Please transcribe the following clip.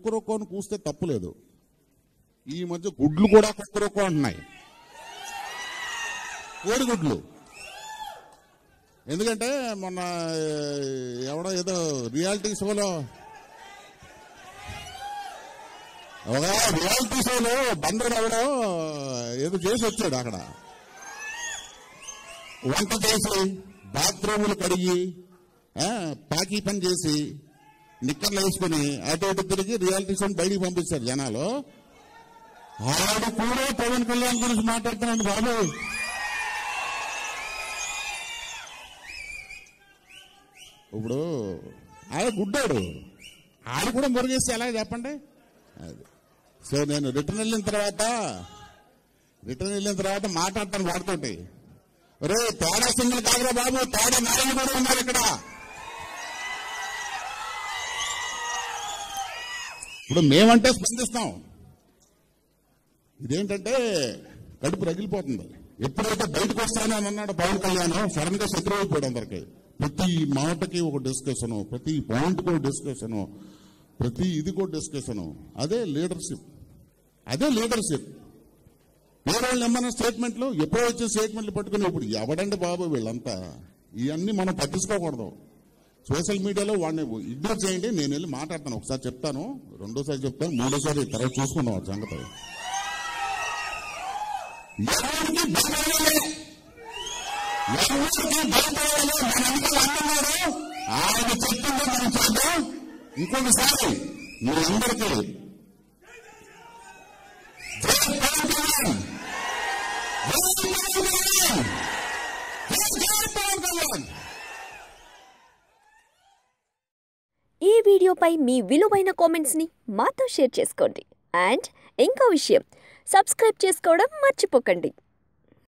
కుక్కరొక్కో అని కూస్తే తప్పులేదు ఈ మధ్య గుడ్లు కూడా కుక్కరొక్కో అంటున్నాయి కోడిగుడ్లు ఎందుకంటే మొన్న ఎవడో ఏదో రియాలిటీ షోలో ఒక రియాలిటీ షోలో బందరు ఎవడో ఏదో చేసి వచ్చాడు అక్కడ వంట చేసి బాత్రూములు కడిగి ఆ, పాకీ పని చేసి నిక్కర్లు వేసుకుని అటు ఇటు తిరిగి రియాలిటీ షోని బయటికి పంపించారు జనాలు ఆడు కూడా పవన్ కళ్యాణ్ గురించి మాట్లాడుతున్నాడు బాబు ఇప్పుడు ఆయన గుడ్డాడు ఆడు కూడా మురిగేస్తే ఎలా చెప్పండి అది సో నేను రిటర్న్ వెళ్ళిన తర్వాత రిటర్న్ వెళ్ళిన తర్వాత మాట్లాడతాను వాడుతుంటే రే తేడా సింగిల్ కాదురా బాబు తేడా నారాయణ కూడా ఉన్నారు ఇక్కడ ఇప్పుడు మేమంటే స్పందిస్తాం ఇదేంటంటే కడుపు రగిలిపోతుంది ఎప్పుడైతే బయటకు వస్తానని అన్నాడు పవన్ కళ్యాణ్ సడన్ గా శత్రువు అయిపోయాడు అందరికి ప్రతి మాటకి ఒక డిస్కషన్ ప్రతి పాయింట్ ఒక డిస్కషన్ ప్రతి ఇది కూడా డిస్కషన్ అదే లీడర్షిప్ అదే లీడర్షిప్ వేరే వాళ్ళు ఏమన్నా స్టేట్మెంట్లు ఎప్పుడో వచ్చే స్టేట్మెంట్లు పట్టుకుని ఇప్పుడు ఎవడండి బాబు వీళ్ళంతా ఇవన్నీ మనం పట్టించుకోకూడదు సోషల్ మీడియాలో వాడిని ఇగ్నోర్ చేయండి నేను వెళ్ళి మాట్లాడతాను ఒకసారి చెప్తాను రెండోసారి చెప్తాను మూడోసారి తర్వాత చూసుకుందాం ఆ సంగతి ఎవరికి భయపడలే. ఎవరికి భయపడలే. మన వెనకాల అన్నవాడు ఆయన చెప్తుందో మనం చేద్దాం ఇంకొకసారి మీరందరికీ జై పవన్ కళ్యాణ్. జై పవన్ కళ్యాణ్. జై జై పవన్ కళ్యాణ్. ఈ వీడియోపై మీ విలువైన కామెంట్స్ని మాతో షేర్ చేసుకోండి అండ్ ఇంకో విషయం సబ్స్క్రైబ్ చేసుకోవడం మర్చిపోకండి